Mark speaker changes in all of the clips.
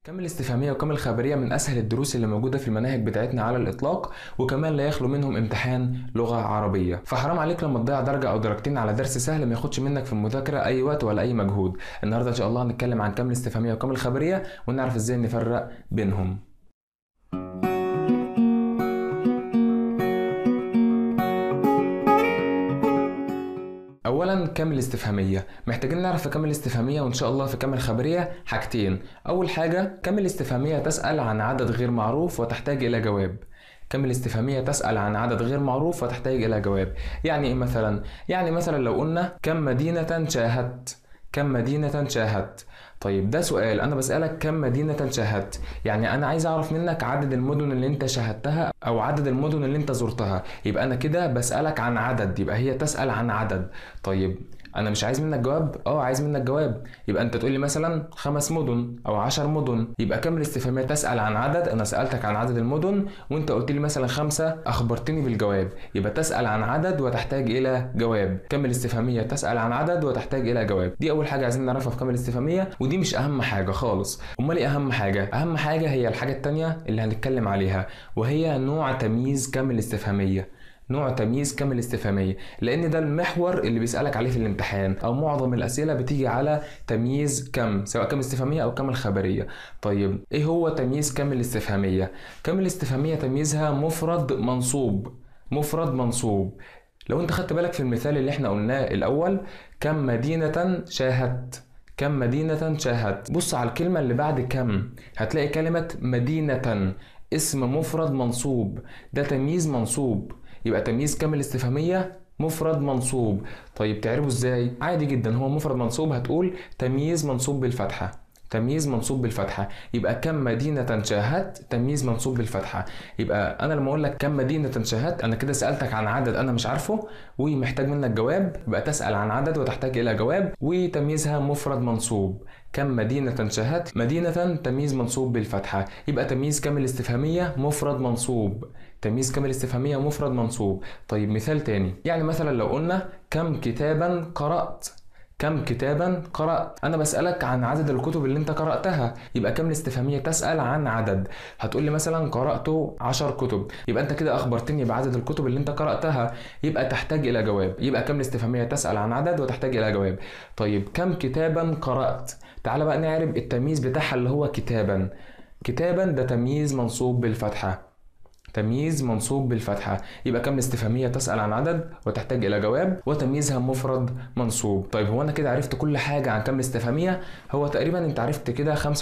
Speaker 1: كم الاستفهامية وكم الخبرية من أسهل الدروس اللي موجودة في المناهج بتاعتنا على الإطلاق وكمان لا يخلو منهم امتحان لغة عربية فحرام عليك لما تضيع درجة أو درجتين على درس سهل ما ياخدش منك في المذاكرة أي وقت ولا أي مجهود النهاردة إن شاء الله هنتكلم عن كم الاستفهامية وكم الخبرية ونعرف إزاي نفرق بينهم اولا كم الاستفهاميه محتاجين نعرف في كم الاستفهاميه وان شاء الله في كم الخبريه حاجتين اول حاجه كم الاستفهاميه تسال عن عدد غير معروف وتحتاج الى جواب كم الاستفهامية تسأل عن عدد غير معروف وتحتاج إلى جواب يعني إيه مثلا؟ يعني مثلا لو قلنا كم مدينة شاهدت كم مدينة شاهدت طيب ده سؤال انا بسألك كم مدينة شاهدت يعني انا عايز اعرف منك عدد المدن اللي انت شاهدتها او عدد المدن اللي انت زرتها يبقى انا كده بسألك عن عدد يبقى هي تسأل عن عدد طيب انا مش عايز منك جواب اه عايز منك جواب يبقى انت تقول لي مثلا خمس مدن او عشر مدن يبقى كم الاستفهاميه تسال عن عدد انا سالتك عن عدد المدن وانت قلت لي مثلا خمسه اخبرتني بالجواب يبقى تسال عن عدد وتحتاج الى جواب كم الاستفهاميه تسال عن عدد وتحتاج الى جواب دي اول حاجه عايزين نعرفها في كم الاستفهاميه ودي مش اهم حاجه خالص امال ايه اهم حاجه اهم حاجه هي الحاجه الثانيه اللي هنتكلم عليها وهي نوع تمييز كم الاستفهاميه نوع تمييز كم الاستفهامية لأن ده المحور اللي بيسألك عليه في الامتحان أو معظم الأسئلة بتيجي على تمييز كم سواء كم استفهامية أو كم الخبرية طيب إيه هو تمييز كم الاستفهامية كم الاستفهامية تمييزها مفرد منصوب مفرد منصوب لو انت خدت بالك في المثال اللي احنا قلناه الأول كم مدينة شاهدت كم مدينة شاهدت بص على الكلمة اللي بعد كم هتلاقي كلمة مدينة اسم مفرد منصوب ده تمييز منصوب يبقى تمييز كم الاستفهامية مفرد منصوب طيب تعرفه ازاي عادي جدا هو مفرد منصوب هتقول تمييز منصوب بالفتحة تمييز منصوب بالفتحة يبقى كم مدينة شاهدت تمييز منصوب بالفتحة يبقى أنا لما أقول لك كم مدينة شاهدت أنا كده سألتك عن عدد أنا مش عارفه ومحتاج منك جواب يبقى تسأل عن عدد وتحتاج إلى جواب وتمييزها مفرد منصوب كم مدينة شاهدت مدينة تمييز منصوب بالفتحة يبقى تمييز كم الاستفهامية مفرد منصوب تمييز كم الاستفهامية مفرد منصوب طيب مثال تاني يعني مثلا لو قلنا كم كتابا قرأت كم كتابا قرأت أنا بسألك عن عدد الكتب اللي أنت قرأتها يبقى كم الاستفهامية تسأل عن عدد هتقول لي مثلا قرأت عشر كتب يبقى أنت كده أخبرتني بعدد الكتب اللي أنت قرأتها يبقى تحتاج إلى جواب يبقى كم الاستفهامية تسأل عن عدد وتحتاج إلى جواب طيب كم كتابا قرأت تعال بقى نعرف التمييز بتاعها اللي هو كتابا كتابا ده تمييز منصوب بالفتحة تمييز منصوب بالفتحة يبقى كم الاستفهامية تسأل عن عدد وتحتاج إلى جواب وتمييزها مفرد منصوب طيب هو أنا كده عرفت كل حاجة عن كم الاستفهامية هو تقريبا أنت عرفت كده 95%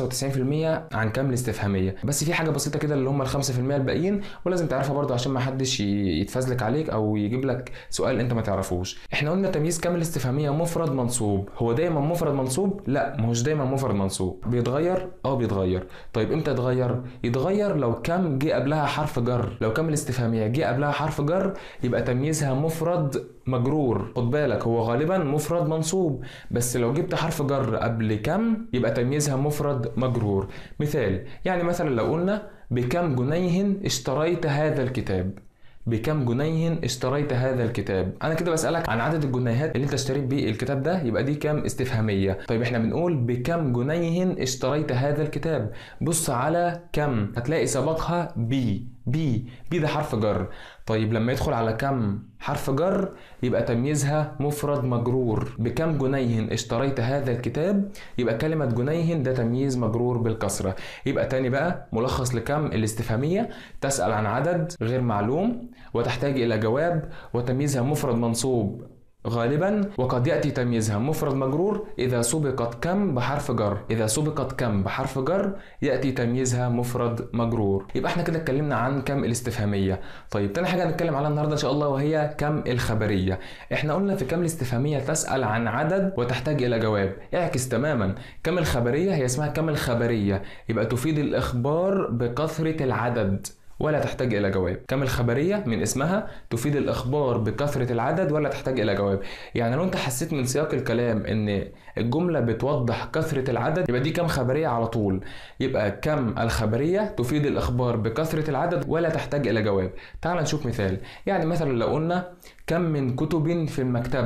Speaker 1: عن كم الاستفهامية بس في حاجة بسيطة كده اللي هم ال 5% الباقيين ولازم تعرفها برضو عشان ما حدش يتفزلك عليك أو يجيب لك سؤال أنت ما تعرفوش احنا قلنا تمييز كم الاستفهامية مفرد منصوب هو دايما مفرد منصوب لا مش دايما مفرد منصوب بيتغير اه بيتغير طيب امتى يتغير يتغير لو كم جه قبلها حرف جر لو كم الاستفهامية جه قبلها حرف جر يبقى تمييزها مفرد مجرور خد بالك هو غالبا مفرد منصوب بس لو جبت حرف جر قبل كم يبقى تمييزها مفرد مجرور مثال يعني مثلا لو قلنا بكم جنيه اشتريت هذا الكتاب بكم جنيه اشتريت هذا الكتاب انا كده بسالك عن عدد الجنيهات اللي انت اشتريت بيه الكتاب ده يبقى دي كام استفهاميه طيب احنا بنقول بكم جنيه اشتريت هذا الكتاب بص على كم هتلاقي سبقها بي بي بي ده حرف جر طيب لما يدخل على كم حرف جر يبقى تمييزها مفرد مجرور بكم جنيه اشتريت هذا الكتاب يبقى كلمة جنيه ده تمييز مجرور بالكسرة يبقى تاني بقى ملخص لكم الاستفهامية تسأل عن عدد غير معلوم وتحتاج إلى جواب وتمييزها مفرد منصوب غالبا وقد يأتي تمييزها مفرد مجرور إذا سبقت كم بحرف جر إذا سبقت كم بحرف جر يأتي تمييزها مفرد مجرور يبقى احنا كده اتكلمنا عن كم الاستفهامية طيب تاني حاجة هنتكلم عليها النهاردة إن شاء الله وهي كم الخبرية احنا قلنا في كم الاستفهامية تسأل عن عدد وتحتاج إلى جواب اعكس تماما كم الخبرية هي اسمها كم الخبرية يبقى تفيد الإخبار بكثرة العدد ولا تحتاج إلى جواب كم الخبرية من اسمها تفيد الإخبار بكثرة العدد ولا تحتاج إلى جواب يعني لو أنت حسيت من سياق الكلام إن الجملة بتوضح كثرة العدد يبقى دي كم خبرية على طول يبقى كم الخبرية تفيد الإخبار بكثرة العدد ولا تحتاج إلى جواب تعال نشوف مثال يعني مثلا لو قلنا كم من كتب في المكتبة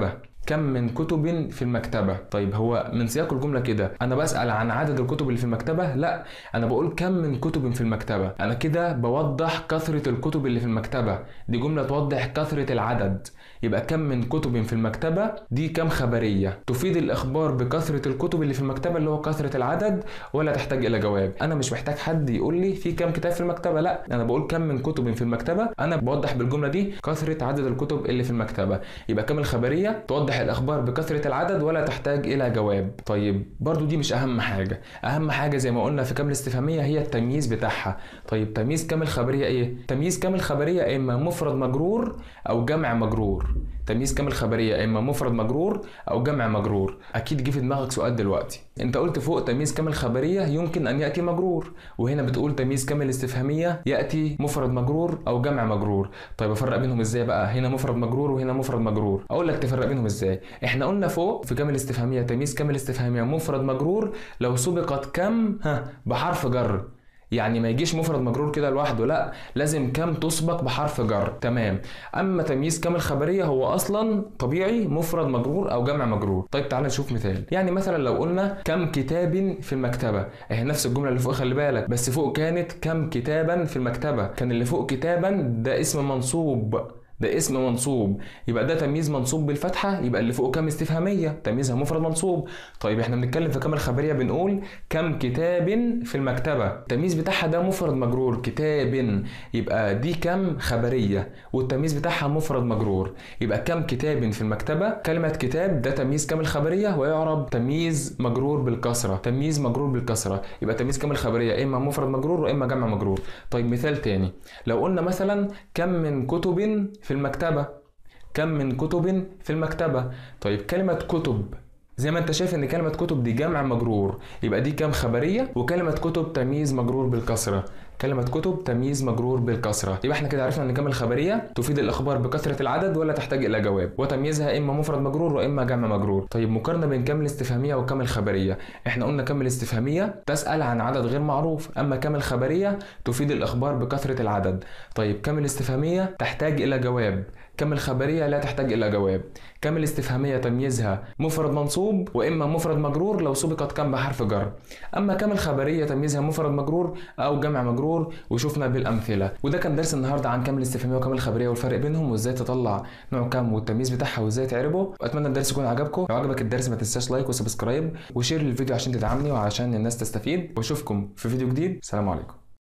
Speaker 1: كم من كتب في المكتبة طيب هو من سياق الجملة كده أنا بسأل عن عدد الكتب اللي في المكتبة لا أنا بقول كم من كتب في المكتبة أنا كده بوضح كثرة الكتب اللي في المكتبة دي جملة توضح كثرة العدد يبقى كم من كتب في المكتبة دي كم خبرية تفيد الإخبار بكثرة الكتب اللي في المكتبة اللي هو كثرة العدد ولا تحتاج إلى جواب أنا مش محتاج حد يقول لي في كم كتاب في المكتبة لا أنا بقول كم من كتب في المكتبة أنا بوضح بالجملة دي كثرة عدد الكتب اللي في المكتبة يبقى كم الخبرية توضح الإخبار بكثرة العدد ولا تحتاج إلى جواب طيب برضو دي مش أهم حاجة أهم حاجة زي ما قلنا في كم الاستفهامية هي التمييز بتاعها طيب تمييز كم الخبرية إيه تمييز كم الخبرية إما مفرد مجرور أو جمع مجرور تمييز كم الخبرية إما مفرد مجرور أو جمع مجرور أكيد جه في دماغك سؤال دلوقتي أنت قلت فوق تمييز كم الخبرية يمكن أن يأتي مجرور وهنا بتقول تمييز كم الاستفهامية يأتي مفرد مجرور أو جمع مجرور طيب أفرق بينهم إزاي بقى هنا مفرد مجرور وهنا مفرد مجرور أقول لك تفرق بينهم إزاي إحنا قلنا فوق في كم الاستفهامية تمييز كم الاستفهامية مفرد مجرور لو سبقت كم ها بحرف جر يعني ما يجيش مفرد مجرور كده لوحده لا لازم كم تسبق بحرف جر تمام اما تمييز كم الخبريه هو اصلا طبيعي مفرد مجرور او جمع مجرور طيب تعالى نشوف مثال يعني مثلا لو قلنا كم كتاب في المكتبه اهي نفس الجمله اللي فوق خلي بالك بس فوق كانت كم كتابا في المكتبه كان اللي فوق كتابا ده اسم منصوب ده اسم منصوب يبقى ده تمييز منصوب بالفتحة يبقى اللي فوق كم استفهامية تمييزها مفرد منصوب طيب احنا بنتكلم في كم الخبرية بنقول كم كتاب في المكتبة التمييز بتاعها ده مفرد مجرور كتاب يبقى دي كم خبرية والتمييز بتاعها مفرد مجرور يبقى كم كتاب في المكتبة كلمة كتاب ده تمييز كم الخبرية ويعرب تمييز مجرور بالكسرة تمييز مجرور بالكسرة يبقى تمييز كم الخبرية اما مفرد مجرور واما جمع مجرور طيب مثال تاني لو قلنا مثلا كم من كتب في المكتبة كم من كتب في المكتبة طيب كلمة كتب زي ما انت شايف ان كلمة كتب دي جمع مجرور يبقى دي كام خبرية وكلمة كتب تمييز مجرور بالكسرة كلمة كتب تمييز مجرور بالكسرة يبقى احنا كده عرفنا ان كم الخبرية تفيد الاخبار بكثرة العدد ولا تحتاج الى جواب وتمييزها اما مفرد مجرور واما جمع مجرور طيب مقارنة بين كم الاستفهامية وكم الخبرية احنا قلنا كم الاستفهامية تسأل عن عدد غير معروف اما كم الخبرية تفيد الاخبار بكثرة العدد طيب كم الاستفهامية تحتاج الى جواب كم الخبرية لا تحتاج إلى جواب كم الاستفهامية تمييزها مفرد منصوب وإما مفرد مجرور لو سبقت كم بحرف جر أما كم الخبرية تمييزها مفرد مجرور أو جمع مجرور وشفنا بالأمثلة وده كان درس النهاردة عن كم الاستفهامية وكم الخبرية والفرق بينهم وإزاي تطلع نوع كم والتمييز بتاعها وإزاي تعربه وأتمنى الدرس يكون عجبكم لو عجبك الدرس ما تنساش لايك وسبسكرايب وشير للفيديو عشان تدعمني وعشان الناس تستفيد واشوفكم في فيديو جديد سلام عليكم